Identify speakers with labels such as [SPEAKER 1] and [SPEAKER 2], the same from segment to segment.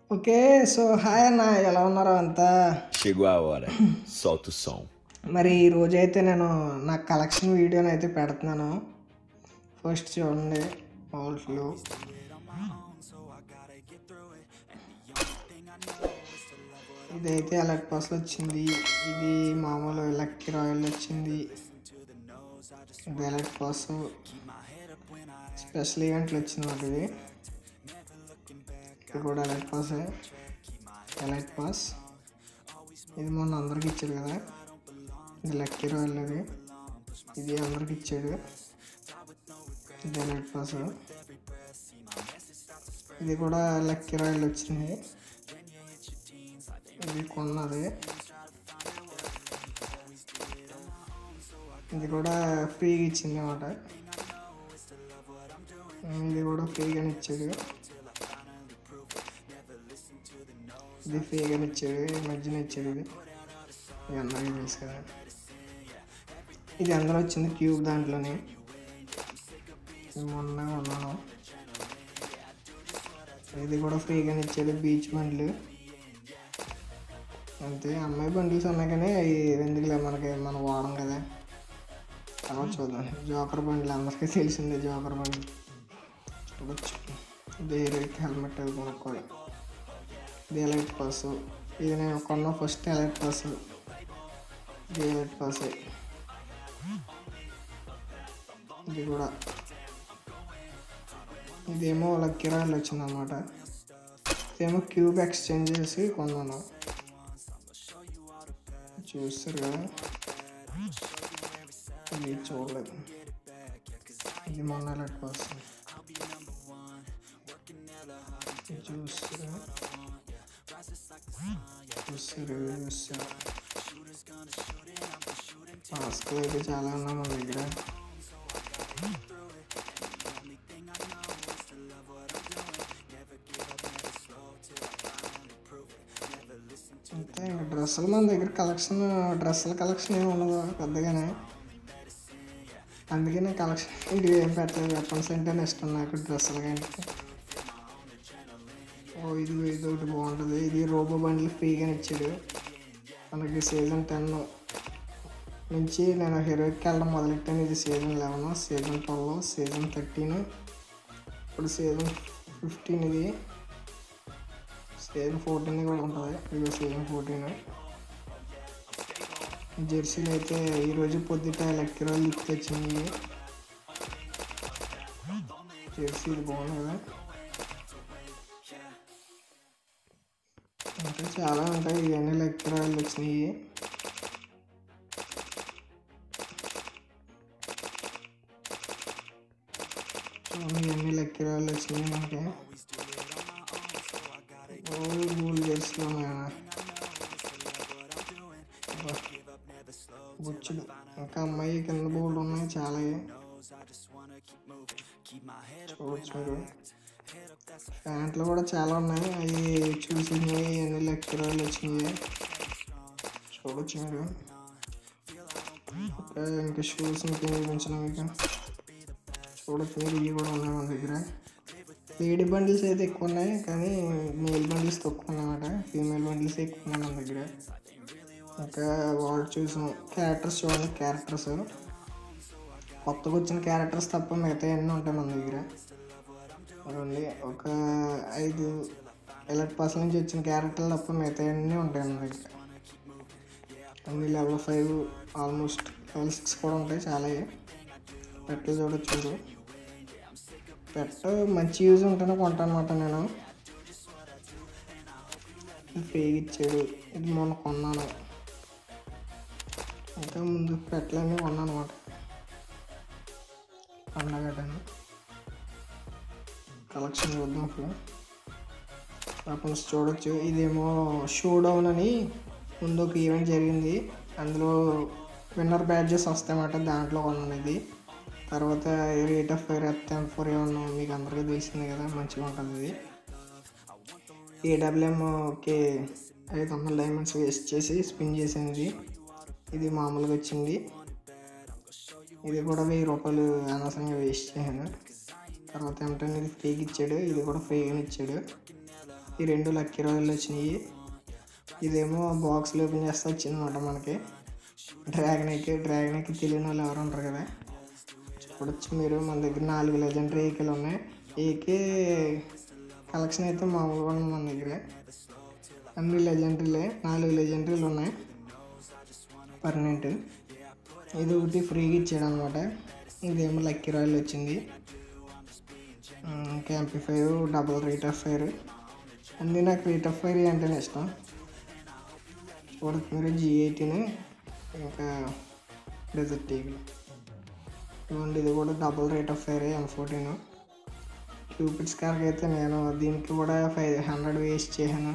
[SPEAKER 1] Okay so hi అన్న ఎలా ఉన్నారు అంతా
[SPEAKER 2] Chegou a hora. Solta o som.
[SPEAKER 1] మరి ఈ రోజు అయితే నేను నా కలెక్షన్ వీడియోని అయితే పెడుతున్నాను ఫస్ట్ చూడండి మౌల్ట్లు ఇదైతే ఎలక్ట్ పాస్ వచ్చింది ఇది మామూలు లక్కీ రాయల్ వచ్చింది ఇది ఎలక్ట్ పాస్ స్పెషల్ ఈవెంట్లు వచ్చింది మాకు ఇది ఇది కూడా ఎలక్ట్ పాస్ ఎలక్ట్ పాస్ ఇది మొన్న అందరికి ఇచ్చాడు కదా ఇది లక్కీ రాయల్ అది ఇది అందరికి ఇచ్చాడు ఇది ఎలక్ట్ పాస్ ఇది కూడా లక్కీ రాయల్ వచ్చింది ఇది కొన్నది ఇది కూడా ఫ్రీగా ఇచ్చింది అన్నమాట ఇది కూడా ఫ్రీగానే ఇచ్చాడు ఇది ఫ్రీగానే ఇచ్చాడు ఈ మధ్యన ఇచ్చాడు ఇది ఇది అందరికీ తెలుసు కదా ఇది అందరూ వచ్చింది క్యూబ్ దాంట్లోనే ఇది మొన్న ఉన్నాను ఇది కూడా ఫ్రీగానే ఇచ్చాడు బీచ్ బండ్లు అంతే అమ్మాయి బండిల్స్ ఉన్నాయి కానీ అవి ఎందుకులే మనకి మనం వాడం కదా తర్వాత చూద్దాం జోకర్ బండ్లు అందరికీ తెలిసిందే జోకర్ బండ్లు చూడొచ్చు ఇది హెల్మెట్ అది కొనుక్కోవాలి ఇది ఎలైట్ పాస్ ఇది నేను కొన్న ఫస్ట్ ఎలైట్ పాస్ ఇది ఎలైట్ పాస్ ఇది కూడా ఇదేమో లక్కీ రాయల్ వచ్చింది అనమాట ఇదేమో క్యూబ్ ఎక్స్చేంజ్ చేసి కొన్నాను చూస్తారు కదా ఇది చూడలేదు ఇది మొన్న ఎలైట్ పాస్ ఇది చూస్తారా చూస్తారు చూస్తారు మాస్క్లు అయితే చాలా ఉన్నాయి మన దగ్గర అంతే ఇంకా డ్రెస్సులు మన దగ్గర కలెక్షన్ డ్రెస్సుల కలెక్షన్ ఏమి ఉండదు పెద్దగానే అందుకే నేను కలెక్షన్ ఇంటికి ఏం పెట్టలేదు వెపన్స్ అంటే ఇష్టం నాకు డ్రెస్సులు కానీ ఓ ఇది ఇది ఒకటి బాగుంటుంది ఇది రోబో బండ్లు ఫ్రీగానే ఇచ్చాడు మనకి సీజన్ టెన్ నుంచి నేను హీరోకి వెళ్ళడం మొదలెట్టాను ఇది season eleven season twelve season thirteen ఇప్పుడు సీజన్ ఫిఫ్టీన్ ఇది సీజన్ ఫోర్టీన్ కూడా ఉంటుంది ఇది సీజన్ ఫోర్టీన్ జెర్సీలు అయితే ఈరోజు పొద్దుట లక్కీ రోజు లిక్ తెచ్చింది జెర్సీ ఇది బాగుంది కదా ఇంకా చాలా ఉంటాయి ఇవన్నీ లక్కీ రాయలు వచ్చినాయి చూడండి ఇవన్నీ లక్కీ రాయలు వచ్చినాయి మనకి ఓ గూల్ జెర్సీలు ఉన్నాయా బుచ్చులు ఇంకా అమ్మాయి కింద బోర్డు ఉన్నాయి చాలా చూడొచ్చు మీరు ప్యాంట్లు కూడా చాలా ఉన్నాయి అవి చూసినవి అన్ని లెక్కరాలు వచ్చినాయి చూడొచ్చు మీరు ఇంకా ఇంకా షూస్ ఇంకేం చూపించిన మీకు చూడొచ్చు మీరు ఇవి కూడా ఉన్నాయి మన దగ్గర లేడీ బండిల్స్ అయితే ఎక్కువ ఉన్నాయి కానీ మేల్ బండిల్స్ తక్కువ ఉన్నాయన్నమాట ఫీమేల్ బండిల్స్ ఎక్కువ ఉన్నాయి మన దగ్గర ఇంకా వాళ్ళు చూసాం క్యారెక్టర్స్ చూడండి క్యారెక్టర్స్ కొత్తగా వచ్చిన క్యారెక్టర్స్ తప్ప మిగతా అన్నీ ఉంటాయి మన దగ్గర అదండి ఒక ఐదు ఎలక్ట్ పాస్ నుంచి వచ్చిన క్యారెక్టర్లు తప్ప మిగతా అన్నీ ఉంటాయి మన దగ్గర అన్ని level five almost level six కూడా ఉంటాయి చాలా పెట్టలు చూడొచ్చు మీరు పెట్ట మంచి యూజ్ ఉంటేనే కొంటాను అనమాట నేను ఫ్రీగా ఇచ్చాడు ఇది మొన్న కొన్నాను ఇంకా ముందు పెట్టలన్నీ కొన్నాను అనమాట పండగటని కలెక్షన్ చూద్దాం ఇప్పుడు వెపన్స్ చూడొచ్చు ఇదేమో షో డౌన్ అని ముందు ఒక ఈవెంట్ జరిగింది అందులో విన్నర్ బ్యాడ్జెస్ వస్తాయన్నమాట దాంట్లో కొన్నాను ఇది తర్వాత రేట్ ఆఫ్ ఫైర్ ఎత్తాం ఫోర్ ఏమన్నా మీకు అందరికీ తెలిసింది కదా మంచిగా ఉంటుంది ఇది ఏడబ్ల్యూఎంకి ఐదు వందల డైమండ్స్ వేస్ట్ చేసి స్పిన్ చేసాను ఇది ఇది మామూలుగా వచ్చింది ఇది కూడా వెయ్యి రూపాయలు అనవసరంగా వేస్ట్ చేశాను తర్వాత ఏమిటంటే ఇది ఫ్రీగా ఇచ్చాడు ఇది కూడా ఫ్రీగానే ఇచ్చాడు ఈ రెండు లక్కీ రాయలు వచ్చినాయి ఇదేమో బాక్స్లో ఓపెన్ చేస్తే వచ్చిందన్నమాట మనకి డ్రాగన్ ఎక్కి డ్రాగన్ ఎక్కి తెలియని వాళ్ళు ఎవరు ఉంటారు కదా చూడొచ్చు మీరు మన దగ్గర నాలుగు లెజెండరీ ఏకేలు ఉన్నాయి ఏకే కలెక్షన్ అయితే మామూలుగా ఉంది మన దగ్గర అన్ని లెజెండరీలే నాలుగు లెజెండరీలు ఉన్నాయి పర్మనెంట్ ఇది ఒకటి ఫ్రీగా ఇచ్చాడు అనమాట ఇదేమో లక్కీ రాయల్ వచ్చింది క్యాంపీ fire double rate of fire అన్నీ నాకు రేట్ ఆఫ్ ఫైర్ అంటేనే ఇష్టం చూడచ్చు మీరు జీ ఎయిటీన్ ఇంకా డెజర్ట్ ఈగల్ ఇవ్వండి ఇది కూడా double rate of fire M fourteen cupids కార్కి అయితే నేను దీనికి కూడా ఫైవ్ హండ్రెడ్ వేస్ట్ చేశాను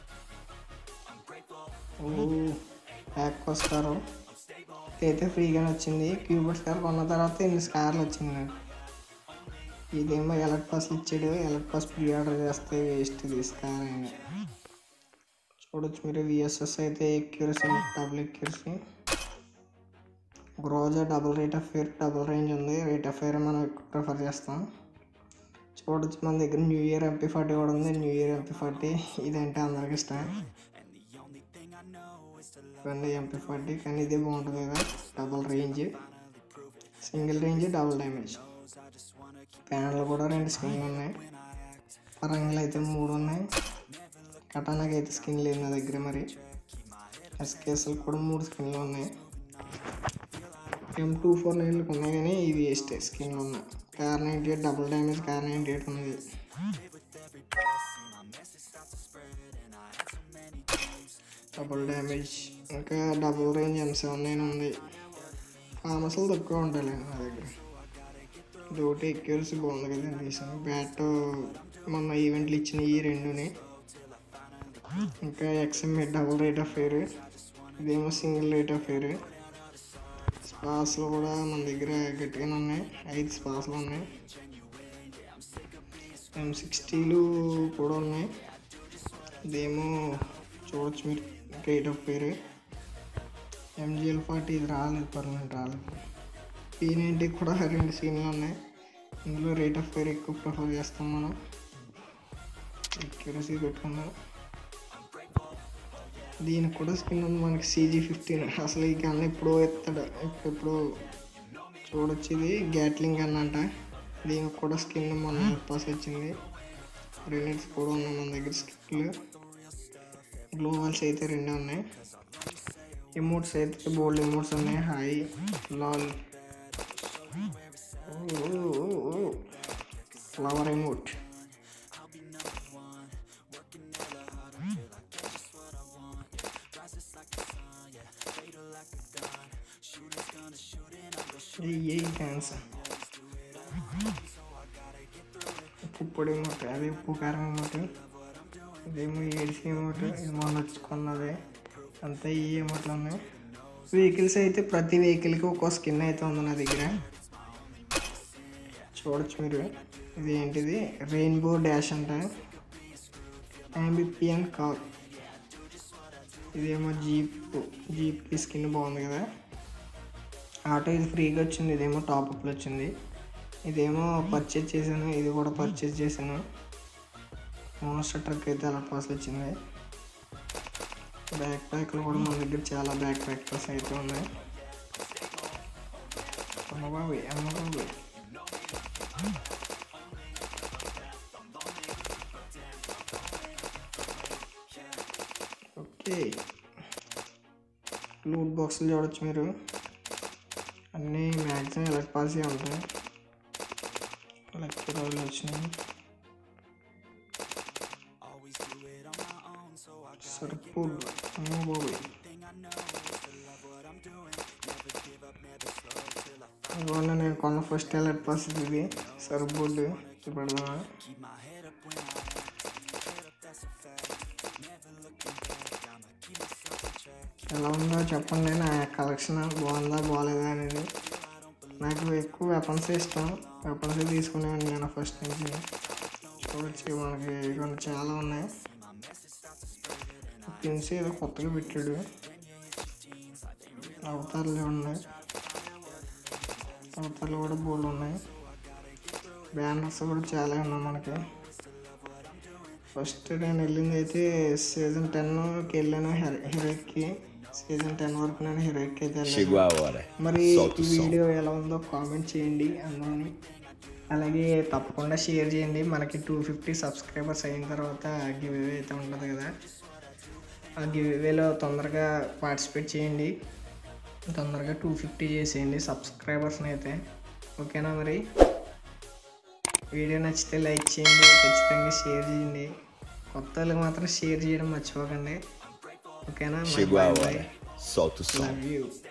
[SPEAKER 1] ప్యాక్ వస్తారు అయితే ఫ్రీగానే వచ్చింది క్యూబిట్స్ కార్ కొన్న తర్వాత ఎన్ని స్కార్లు వచ్చింది నాకు ఇదేమో ఎలక్ట్ పాస్లు ఇచ్చాడు ఎలక్ట్ పాస్ ప్రీ ఆర్డర్ చేస్తే వేస్ట్ ఇది స్కార్ అయినా చూడొచ్చు మీరు విఎస్ఎస్ అయితే ఎక్యూరసీ డబుల్ ఎక్యూరసీ ఒక రోజు double rate of fire double range ఉంది రేట్ ఆఫ్ ఫేర్ మనం ఎక్కువ ప్రిఫర్ చేస్తాం చూడొచ్చు మన దగ్గర న్యూ ఇయర్ ఎంపీ ఫార్టీ కూడా ఉంది న్యూ ఇయర్ ఎంపీ ఫార్టీ ఇదంటే అందరికి ఇష్టం ఇవన్నీ ఎంపీ ఫార్టీ కానీ ఇదే బాగుంటుంది కదా double range single range double damage ప్యాన్లు కూడా రెండు స్కిన్లు ఉన్నాయి పరంగులు అయితే మూడు ఉన్నాయి కటానాకి అయితే స్కిన్ లేదు నా దగ్గర మరి ఎస్కేఎస్ఎల్ కూడా మూడు స్కిన్లు ఉన్నాయి ఎం టూ ఫోర్ నైన్లకు ఉన్నాయి కానీ ఇవి వేస్ట్ స్కిన్లు ఉన్నాయి kar ninety eight double damage kar ninety eight ఉంది డబుల్ డ్యామేజ్ ఇంకా double range M seven nine ఉంది ఫామస్లు తక్కువ ఉంటాయి నా దగ్గర ఇది ఒకటి ఎక్యూరసీ బాగుంది కదా తీసాను బ్యాట్ మొన్న ఈవెంట్లు ఇచ్చిన ఈ రెండుని ఇంకా XMA double rate of fire ఇదేమో సింగిల్ రేట్ ఆఫ్ ఫేర్ స్పాస్లు కూడా మన దగ్గర గట్టిగానే ఉన్నాయి ఐదు స్పాస్లు ఉన్నాయి ఎం సిక్స్టీలు కూడా ఉన్నాయి ఇదేమో చూడొచ్చు మీరు రేట్ ఆఫ్ పేరు ఎంజిఎల్ ఫార్టీ ఇది రాలేదు పర్మనెంట్ రాలేదు పీ నైంటీ కూడా రెండు సీన్లు ఉన్నాయి ఇందులో రేట్ ఆఫ్ పేర్ ఎక్కువ ప్రిఫర్ చేస్తాం మనం ఎక్యూరసీ పెట్టుకున్నాం దీనికి కూడా స్కిన్ ఉంది మనకి సీజీ ఫిఫ్టీన్ అసలు ఈ గన్ ఎప్పుడో ఎత్తాడు ఇప్పుడు చూడొచ్చు ఇది గ్యాట్లింగ్ గన్ అంట దీనికి కూడా స్కిన్ మొన్న పాస్ వచ్చింది రెండిట్స్ కూడా ఉన్నాయి మన దగ్గర స్కిన్లు గ్లోవల్స్ అయితే రెండే ఉన్నాయి ఎమోట్స్ అయితే బోల్డ్ ఎమోట్స్ ఉన్నాయి హాయ్ లాల్ ఫ్లవర్ ఎమోట్ ఏ డాన్స్ ఉప్పు పొడి ఎమోట్ అదే ఉప్పు కారం ఎమోట్ ఇదేమో ఏడిసి ఎమోట్ ఇది మొన్న వచ్చుకున్నదే అంతా ఈ ఎమోట్లు ఉన్నాయి వెహికల్స్ అయితే ప్రతి వెహికల్కి ఒక్కో స్కిన్ అయితే ఉంది నా దగ్గర చూడొచ్చు మీరు ఇది ఏంటిది రెయిన్బో డాష్ అంట అంబిపియన్ కార్ ఇదేమో జీప్ జీప్కి స్కిన్ బాగుంది కదా ఆటో ఇది ఫ్రీగా వచ్చింది ఇదేమో టాప్అప్లో వచ్చింది ఇదేమో పర్చేజ్ చేశాను ఇది కూడా పర్చేజ్ చేశాను మోనస్టర్ ట్రక్ అయితే అలా పాస్ వచ్చింది బ్యాక్ ప్యాక్లు కూడా మన దగ్గర చాలా బ్యాక్ ప్యాక్స్ అయితే ఉన్నాయి అమ్మ బాబోయ్ అమ్మ బాబోయ్ ఓకే లూట్ బాక్సులు చూడొచ్చు మీరు అన్నీ మ్యాక్సిమం ఎలక్ట్ పాల్సీ ఉంటాయి లక్కీ రోజులు వచ్చినాయి సరిపోదు అమ్మ బాబోయ్ ఇవన్నీ నేను కొన్న ఫస్ట్ ఎలర్ట్ పాస్ ఇది సరిపోదు పెడదామా ఎలా ఉందో చెప్పండి నా కలెక్షన్ బాగుందా బాగాలేదా అనేది నాకు ఎక్కువ వెపన్స్ ఇష్టం వెపన్స్ తీసుకునేవాడిని నేను ఫస్ట్ నుంచి చూడొచ్చు మనకి కొన్ని చాలా ఉన్నాయి పిన్స్ ఏదో కొత్తగా పెట్టాడు అవతారాలు ఉన్నాయి అవతారాలు కూడా బోల్డ్ ఉన్నాయి బ్యానర్స్ కూడా చాలా ఉన్నాయి మనకి ఫస్ట్ నేను వెళ్ళింది అయితే సీజన్ టెన్కి వెళ్ళాను హీరోయిక్కి సీజన్ టెన్ వరకు నేను హీరోయిక్కి అయితే వెళ్ళాను
[SPEAKER 2] Chegou a hora.
[SPEAKER 1] మరి
[SPEAKER 2] Solta
[SPEAKER 1] ఈ
[SPEAKER 2] o som.
[SPEAKER 1] వీడియో ఎలా ఉందో కామెంట్ చేయండి అందరూని అలాగే తప్పకుండా షేర్ చేయండి మనకి టూ ఫిఫ్టీ సబ్స్క్రైబర్స్ అయిన తర్వాత గివ్ అవే అయితే ఉంటుంది కదా ఆ గివ్ అవేలో తొందరగా పార్టిసిపేట్ చేయండి తొందరగా టూ ఫిఫ్టీ చేసేయండి సబ్స్క్రైబర్స్ని అయితే ఓకేనా మరి వీడియో నచ్చితే లైక్ చేయండి ఖచ్చితంగా షేర్ చేయండి కొత్త వాళ్ళకి మాత్రం షేర్ చేయడం మర్చిపోకండి ఓకేనా
[SPEAKER 2] Chegou a hora. Solta o som.
[SPEAKER 1] Love you